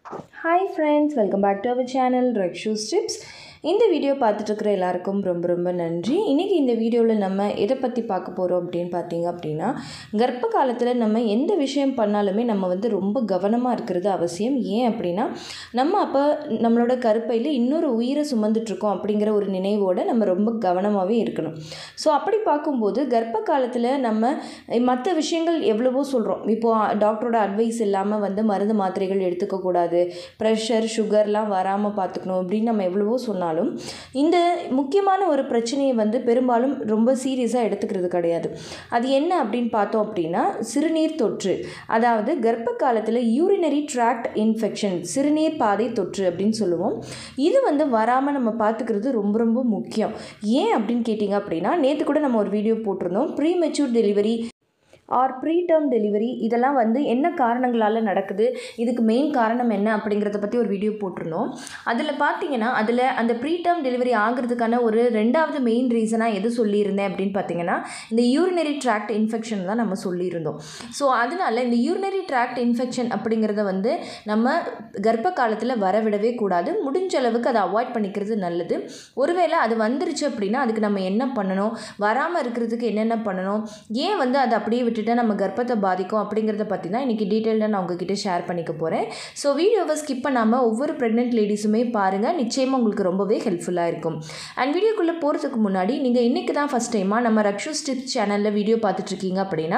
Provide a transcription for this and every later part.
hi friends welcome back to our channel ரெக்ஷூஸ் tips இந்த video பார்த்துட்டு இருக்கிற எல்லாருக்கும் ரொம்ப ரொம்ப நன்றி இன்றைக்கி இந்த வீடியோவில் நம்ம எதை பற்றி பார்க்க போகிறோம் அப்படின்னு பார்த்தீங்க அப்படின்னா கர்ப்ப காலத்தில் நம்ம எந்த விஷயம் பண்ணாலுமே நம்ம வந்து ரொம்ப கவனமாக இருக்கிறது அவசியம் ஏன் அப்படின்னா நம்ம அப்போ நம்மளோட கருப்பையில் இன்னொரு உயிரை சுமந்துட்ருக்கோம் அப்படிங்கிற ஒரு நினைவோடு நம்ம ரொம்ப கவனமாகவே இருக்கணும் ஸோ அப்படி பார்க்கும்போது கர்ப்ப காலத்தில் நம்ம மற்ற விஷயங்கள் எவ்வளவோ சொல்கிறோம் இப்போது டாக்டரோட அட்வைஸ் இல்லாமல் வந்து மருந்து மாத்திரைகள் எடுத்துக்கக்கூடாது ப்ரெஷர் சுகர்லாம் வராமல் பார்த்துக்கணும் அப்படின்னு நம்ம எவ்வளவோ சொன்னாலும் இந்த முக்கியமான ஒரு பிரச்சனையை வந்து பெரும்பாலும் ரொம்ப சீரியஸாக எடுத்துக்கிறது கிடையாது அது என்ன அப்படின்னு பார்த்தோம் அப்படின்னா சிறுநீர் தொற்று அதாவது கர்ப்ப காலத்தில் யூரினரி ட்ராக்ட் இன்ஃபெக்ஷன் சிறுநீர் பாதை தொற்று அப்படின்னு சொல்லுவோம் இது வந்து வராமல் நம்ம பார்த்துக்கிறது ரொம்ப ரொம்ப முக்கியம் ஏன் அப்படின்னு கேட்டிங்க அப்படின்னா நேற்று கூட நம்ம ஒரு வீடியோ போட்டிருந்தோம் premature delivery or preterm delivery இதெல்லாம் வந்து என்ன காரணங்களால் நடக்குது இதுக்கு மெயின் காரணம் என்ன அப்படிங்கிறத பற்றி ஒரு வீடியோ போட்டிருந்தோம் அதில் பார்த்தீங்கன்னா அதில் அந்த ப்ரீ டேர்ம் டெலிவரி ஆகிறதுக்கான ஒரு ரெண்டாவது மெயின் ரீசனாக எது சொல்லியிருந்தேன் அப்படின்னு பார்த்தீங்கன்னா இந்த யூரினரி ட்ராக்ட் இன்ஃபெக்ஷன் தான் நம்ம சொல்லியிருந்தோம் ஸோ அதனால் இந்த யூரினரி ட்ராக்ட் இன்ஃபெக்ஷன் அப்படிங்கிறத வந்து நம்ம கர்ப்ப காலத்தில் வரவிடவே கூடாது முடிஞ்ச அளவுக்கு அதை அவாய்ட் பண்ணிக்கிறது நல்லது ஒருவேளை அது வந்துருச்சு அப்படின்னா அதுக்கு நம்ம என்ன பண்ணணும் வராமல் இருக்கிறதுக்கு என்னென்ன பண்ணணும் ஏன் வந்து அதை அப்படியே விட்டுட்டு நம்ம கர்ப்பத்தை பாதிக்கும் அப்படிங்கிறத பற்றி தான் இன்றைக்கி டீட்டெயில்டாக நான் உங்ககிட்ட ஷேர் பண்ணிக்க போகிறேன் ஸோ வீடியோவை ஸ்கிப் பண்ணாமல் ஒவ்வொரு ப்ரெக்னென்ட் லேடிஸுமே பாருங்கள் நிச்சயமாக உங்களுக்கு ரொம்பவே ஹெல்ப்ஃபுல்லாக இருக்கும் அண்ட் வீடியோக்குள்ளே போகிறதுக்கு முன்னாடி நீங்கள் இன்றைக்கி தான் ஃபஸ்ட் டைமாக நம்ம ரக்ஷூஸ் டிப்ஸ் சேனலில் வீடியோ பார்த்துட்ருக்கீங்க அப்படின்னா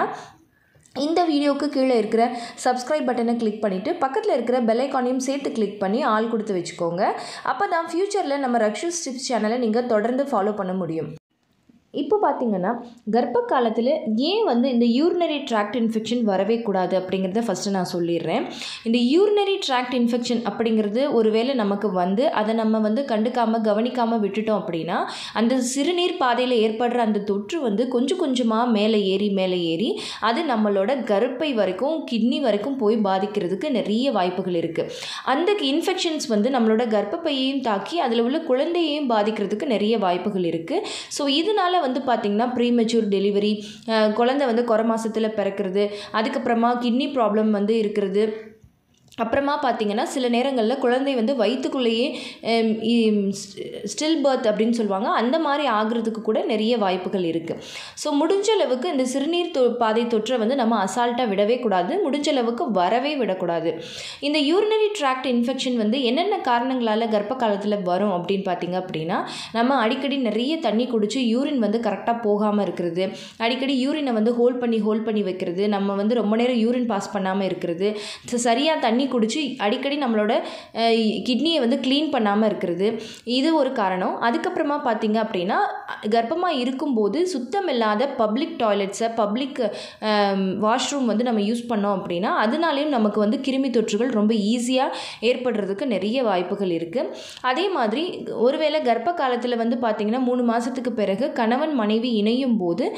இந்த வீடியோவுக்கு கீழே இருக்கிற சப்ஸ்கிரைப் பட்டனை கிளிக் பண்ணிவிட்டு பக்கத்தில் இருக்கிற பெல் ஐக்கானையும் சேர்த்து கிளிக் பண்ணி ஆள் கொடுத்து வச்சுக்கோங்க அப்போ தான் ஃப்யூச்சரில் நம்ம ரக்ஷூஸ் டிப்ஸ் சேனலை நீங்கள் தொடர்ந்து ஃபாலோ பண்ண முடியும் இப்போ பார்த்தீங்கன்னா கர்ப்ப காலத்தில் ஏன் வந்து இந்த யூரினரி ட்ராக்ட் இன்ஃபெக்ஷன் வரவே கூடாது அப்படிங்கிறத ஃபஸ்ட்டு நான் சொல்லிடுறேன் இந்த யூரினரி ட்ராக்ட் இன்ஃபெக்ஷன் அப்படிங்கிறது ஒருவேளை நமக்கு வந்து அதை நம்ம வந்து கண்டுக்காமல் கவனிக்காமல் விட்டுட்டோம் அப்படின்னா அந்த சிறுநீர் பாதையில் ஏற்படுற அந்த தொற்று வந்து கொஞ்சம் கொஞ்சமாக மேலே ஏறி மேலே ஏறி அது நம்மளோட கருப்பை வரைக்கும் கிட்னி வரைக்கும் போய் பாதிக்கிறதுக்கு நிறைய வாய்ப்புகள் இருக்குது அந்த இன்ஃபெக்ஷன்ஸ் வந்து நம்மளோட கர்ப்பப்பையையும் தாக்கி அதில் உள்ள குழந்தையையும் பாதிக்கிறதுக்கு நிறைய வாய்ப்புகள் இருக்குது ஸோ இதனால் வந்து பார்த்திங்கன்னா ப்ரீமெச்சூர் டெலிவரி குழந்தை வந்து குறை மாதத்தில் பிறக்கிறது அதுக்கப்புறமா கிட்னி ப்ராப்ளம் வந்து இருக்கிறது அப்புறமா பார்த்திங்கன்னா சில நேரங்களில் குழந்தை வந்து வயிற்றுக்குள்ளேயே ஸ்டில் பர்த் அப்படின்னு சொல்லுவாங்க அந்த மாதிரி ஆகிறதுக்கு கூட நிறைய வாய்ப்புகள் இருக்குது ஸோ முடிஞ்ச அளவுக்கு இந்த சிறுநீர் தொ பாதை தொற்றை வந்து நம்ம அசால்ட்டாக விடவே கூடாது முடிஞ்ச அளவுக்கு வரவே விடக்கூடாது இந்த யூரினரி ட்ராக்ட் இன்ஃபெக்ஷன் வந்து என்னென்ன காரணங்களால் கர்ப்ப காலத்தில் வரும் அப்படின்னு பார்த்திங்க அப்படின்னா நம்ம அடிக்கடி நிறைய தண்ணி குடித்து யூரின் வந்து கரெக்டாக போகாமல் இருக்கிறது அடிக்கடி யூரினை வந்து ஹோல்ட் பண்ணி ஹோல்ட் பண்ணி வைக்கிறது நம்ம வந்து ரொம்ப நேரம் யூரின் பாஸ் பண்ணாமல் இருக்கிறது சரியாக தண்ணி குடித்து அடிக்கடி நம்மளோட கிட்னியை வந்து க்ளீன் பண்ணாமல் இருக்கிறது இது ஒரு காரணம் அதுக்கப்புறமா பார்த்திங்க அப்படின்னா கர்ப்பமாக இருக்கும்போது சுத்தம் இல்லாத பப்ளிக் டாய்லெட்ஸை பப்ளிக் வாஷ்ரூம் வந்து நம்ம யூஸ் பண்ணோம் அப்படின்னா அதனாலேயும் நமக்கு வந்து கிருமி தொற்றுகள் ரொம்ப ஈஸியாக ஏற்படுறதுக்கு நிறைய வாய்ப்புகள் இருக்குது அதே மாதிரி ஒருவேளை கர்ப்ப காலத்தில் வந்து பார்த்திங்கன்னா மூணு மாதத்துக்கு பிறகு கணவன் மனைவி இணையும் போது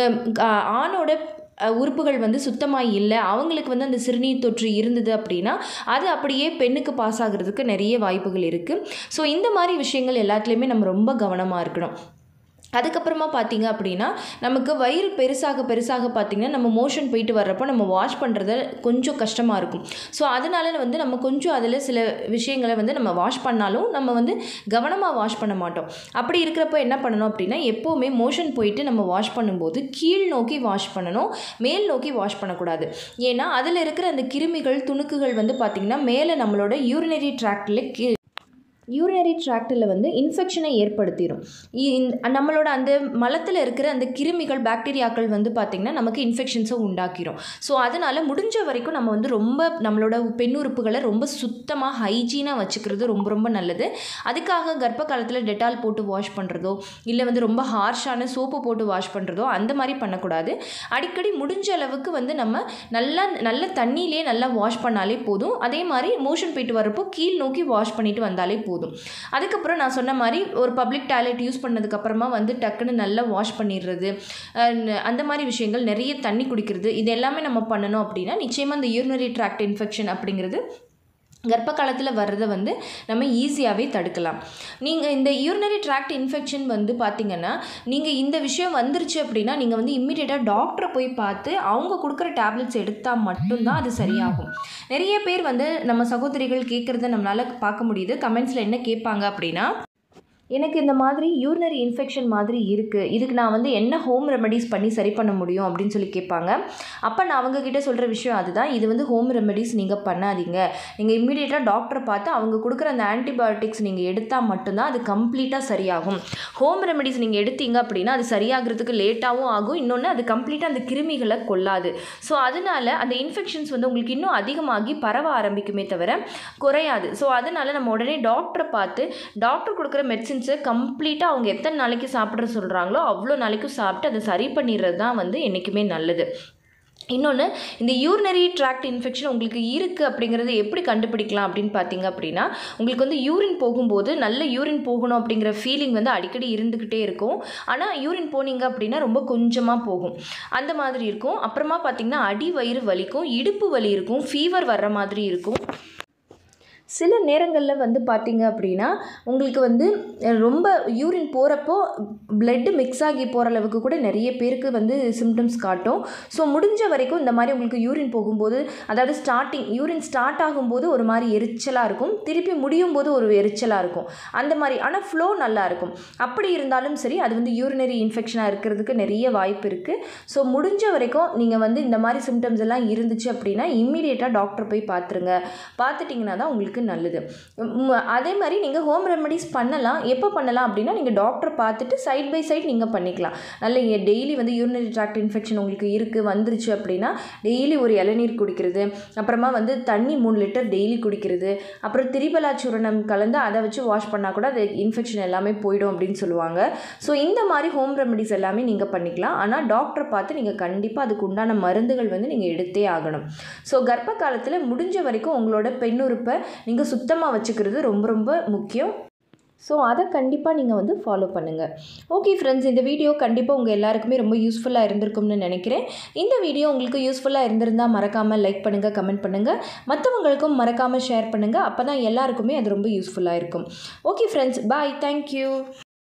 ஆணோட உறுப்புகள் வந்து சுத்தமாக இல்லை அவங்களுக்கு வந்து அந்த சிறுநீர் தொற்று இருந்தது அப்படின்னா அது அப்படியே பெண்ணுக்கு பாஸ் ஆகிறதுக்கு நிறைய வாய்ப்புகள் இருக்குது ஸோ இந்த மாதிரி விஷயங்கள் எல்லாத்துலேயுமே நம்ம ரொம்ப கவனமாக இருக்கணும் அதுக்கப்புறமா பார்த்தீங்க அப்படின்னா நமக்கு வயிறு பெருசாக பெருசாக பார்த்திங்கன்னா நம்ம மோஷன் போயிட்டு வர்றப்போ நம்ம வாஷ் பண்ணுறது கொஞ்சம் கஷ்டமாக இருக்கும் ஸோ அதனால வந்து நம்ம கொஞ்சம் அதில் சில விஷயங்களை வந்து நம்ம வாஷ் பண்ணாலும் நம்ம வந்து கவனமாக வாஷ் பண்ண மாட்டோம் அப்படி இருக்கிறப்போ என்ன பண்ணணும் அப்படின்னா எப்போவுமே மோஷன் போயிட்டு நம்ம வாஷ் பண்ணும்போது கீழ் நோக்கி வாஷ் பண்ணணும் மேல் நோக்கி வாஷ் பண்ணக்கூடாது ஏன்னா அதில் இருக்கிற அந்த கிருமிகள் துணுக்குகள் வந்து பார்த்திங்கன்னா மேலே நம்மளோட யூரினரி ட்ராக்டில் கி யூரினரி ட்ராக்டில் வந்து இன்ஃபெக்ஷனை ஏற்படுத்திடும் நம்மளோட அந்த மலத்தில் இருக்கிற அந்த கிருமிகள் பாக்டீரியாக்கள் வந்து பார்த்திங்கன்னா நமக்கு இன்ஃபெக்ஷன்ஸை உண்டாக்கிடும் ஸோ அதனால் முடிஞ்ச வரைக்கும் நம்ம வந்து ரொம்ப நம்மளோட பெண் உறுப்புகளை ரொம்ப சுத்தமாக ஹைஜீனாக வச்சுக்கிறது ரொம்ப ரொம்ப நல்லது அதுக்காக கர்ப்ப காலத்தில் டெட்டால் போட்டு வாஷ் பண்ணுறதோ இல்லை வந்து ரொம்ப ஹார்ஷான சோப்பு போட்டு வாஷ் பண்ணுறதோ அந்த மாதிரி பண்ணக்கூடாது அடிக்கடி முடிஞ்ச அளவுக்கு வந்து நம்ம நல்லா நல்ல தண்ணியிலே நல்லா வாஷ் பண்ணாலே போதும் அதே மாதிரி மோஷன் போயிட்டு வரப்போ கீழ் நோக்கி வாஷ் பண்ணிட்டு வந்தாலே போதும் போதும் அதுக்கப்புறம் நான் சொன்ன மாதிரி ஒரு பப்ளிக் டாய்லெட் யூஸ் பண்ணதுக்கப்புறமா வந்து டக்குன்னு நல்லா வாஷ் பண்ணிடுறது அந்த மாதிரி விஷயங்கள் நிறைய தண்ணி குடிக்கிறது இது எல்லாமே நம்ம பண்ணணும் அப்படின்னா நிச்சயமாக இந்த யூரினரி ட்ராக்ட் இன்ஃபெக்ஷன் அப்படிங்கிறது கர்ப்ப காலத்தில் வர்றதை வந்து நம்ம ஈஸியாகவே தடுக்கலாம் நீங்கள் இந்த யூரினரி ட்ராக்ட் இன்ஃபெக்ஷன் வந்து பார்த்திங்கன்னா நீங்கள் இந்த விஷயம் வந்துருச்சு அப்படின்னா நீங்கள் வந்து இம்மிடியேட்டாக டாக்டரை போய் பார்த்து அவங்க கொடுக்குற டேப்லெட்ஸ் எடுத்தால் மட்டும்தான் அது சரியாகும் நிறைய பேர் வந்து நம்ம சகோதரிகள் கேட்குறத நம்மளால் பார்க்க முடியுது கமெண்ட்ஸில் என்ன கேட்பாங்க அப்படின்னா எனக்கு இந்த மாதிரி யூரினரி இன்ஃபெக்ஷன் மாதிரி இருக்குது இதுக்கு நான் வந்து என்ன ஹோம் ரெமெடிஸ் பண்ணி சரி பண்ண முடியும் அப்படின்னு சொல்லி கேட்பாங்க அப்போ நான் அவங்கக்கிட்ட சொல்கிற விஷயம் அதுதான் இது வந்து ஹோம் ரெமெடிஸ் நீங்கள் பண்ணாதீங்க நீங்கள் இம்மிடியேட்டாக டாக்டரை பார்த்து அவங்க கொடுக்குற அந்த ஆன்டிபயோட்டிக்ஸ் நீங்கள் எடுத்தால் மட்டும்தான் அது கம்ப்ளீட்டாக சரியாகும் ஹோம் ரெமெடிஸ் நீங்கள் எடுத்தீங்க அப்படின்னா அது சரியாகிறதுக்கு லேட்டாகவும் ஆகும் இன்னொன்று அது கம்ப்ளீட்டாக அந்த கிருமிகளை கொல்லாது ஸோ அதனால் அந்த இன்ஃபெக்ஷன்ஸ் வந்து உங்களுக்கு இன்னும் அதிகமாகி பரவ ஆரம்பிக்குமே தவிர குறையாது ஸோ அதனால் நம்ம உடனே டாக்டரை பார்த்து டாக்டர் கொடுக்குற மெடிசின்ஸை கம்ப்ளீட்டாக அவங்க எத்தனை நாளைக்கு சாப்பிட்ற சொல்கிறாங்களோ அவ்வளோ நாளைக்கும் சாப்பிட்டு அதை சரி பண்ணிடுறது தான் வந்து என்றைக்குமே நல்லது இன்னொன்று இந்த யூரினரி ட்ராக்ட் இன்ஃபெக்ஷன் உங்களுக்கு இருக்குது அப்படிங்கிறத எப்படி கண்டுபிடிக்கலாம் அப்படின்னு பார்த்தீங்க அப்படின்னா உங்களுக்கு வந்து யூரின் போகும்போது நல்ல யூரின் போகணும் அப்படிங்கிற ஃபீலிங் வந்து அடிக்கடி இருந்துக்கிட்டே இருக்கும் ஆனால் யூரின் போனீங்க அப்படின்னா ரொம்ப கொஞ்சமாக போகும் அந்த மாதிரி இருக்கும் அப்புறமா பார்த்தீங்கன்னா அடி வயிறு வலிக்கும் இடுப்பு வலி இருக்கும் ஃபீவர் வர்ற மாதிரி இருக்கும் சில நேரங்களில் வந்து பார்த்தீங்க அப்படின்னா உங்களுக்கு வந்து அஹ், ரொம்ப யூரின் போகிறப்போ பிளட்டு மிக்ஸ் ஆகி போகிற அளவுக்கு கூட நிறைய பேருக்கு வந்து சிம்டம்ஸ் காட்டும் ஸோ முடிஞ்ச வரைக்கும் இந்த மாதிரி உங்களுக்கு யூரின் போகும்போது அதாவது ஸ்டார்டிங் யூரின் ஸ்டார்ட் ஆகும்போது ஒரு மாதிரி எரிச்சலாக இருக்கும் திருப்பி முடியும் போது ஒரு எரிச்சலாக இருக்கும் அந்த மாதிரி ஆனால் ஃப்ளோ நல்லா இருக்கும் அப்படி இருந்தாலும் சரி அது வந்து யூரினரி இன்ஃபெக்ஷனாக இருக்கிறதுக்கு நிறைய வாய்ப்பு இருக்குது ஸோ முடிஞ்ச வரைக்கும் நீங்கள் வந்து இந்த மாதிரி சிம்டம்ஸ் எல்லாம் இருந்துச்சு அப்படின்னா இம்மீடியட்டாக டாக்டர் போய் பார்த்துருங்க பார்த்துட்டிங்கன்னா தான் உங்களுக்கு நல்லது உம், அதே மாதிரி நீங்கள் ஹோம் ரெமெடிஸ் பண்ணலாம் எப்போ பண்ணலாம் அப்படின்னா நீங்கள் டாக்டர் பார்த்துட்டு சைட் பை சைட் நீங்கள் பண்ணிக்கலாம் நல்ல டெய்லி வந்து யூரினரி ட்ராக்ட் இன்ஃபெக்ஷன் உங்களுக்கு இருக்குது வந்துருச்சு அப்படின்னா டெய்லி ஒரு இளநீர் குடிக்கிறது அப்புறமா வந்து தண்ணி மூணு லிட்டர் டெய்லி குடிக்கிறது அப்புறம் திரிபலா சூரணம் கலந்து அதை வச்சு வாஷ் பண்ணால் கூட அது இன்ஃபெக்ஷன் எல்லாமே போயிடும் அப்படின்னு சொல்லுவாங்க ஸோ இந்த மாதிரி ஹோம் ரெமெடிஸ் எல்லாமே நீங்கள் பண்ணிக்கலாம் ஆனால் டாக்டரை பார்த்து நீங்கள் கண்டிப்பாக அதுக்கு உண்டான மருந்துகள் வந்து நீங்கள் எடுத்தே ஆகணும் ஸோ கர்ப்ப காலத்தில் முடிஞ்ச வரைக்கும் உங்களோட பெண்ணுறுப்பை நீங்கள் சுத்தமாக வச்சுக்கிறது ரொம்ப ரொம்ப முக்கியம் ஸோ அதை கண்டிப்பாக நீங்கள் வந்து ஃபாலோ பண்ணுங்கள் ஓகே ஃப்ரெண்ட்ஸ் இந்த வீடியோ கண்டிப்பாக உங்கள் எல்லாருக்குமே ரொம்ப யூஸ்ஃபுல்லாக இருந்திருக்கும்னு நினைக்கிறேன் இந்த வீடியோ உங்களுக்கு யூஸ்ஃபுல்லாக இருந்திருந்தால் மறக்காமல் லைக் பண்ணுங்கள் கமெண்ட் பண்ணுங்கள் மற்றவங்களுக்கும் மறக்காமல் ஷேர் பண்ணுங்கள் அப்போ தான் எல்லாருக்குமே அது ரொம்ப யூஸ்ஃபுல்லாக இருக்கும் ஓகே ஃப்ரெண்ட்ஸ் பாய் தேங்க்யூ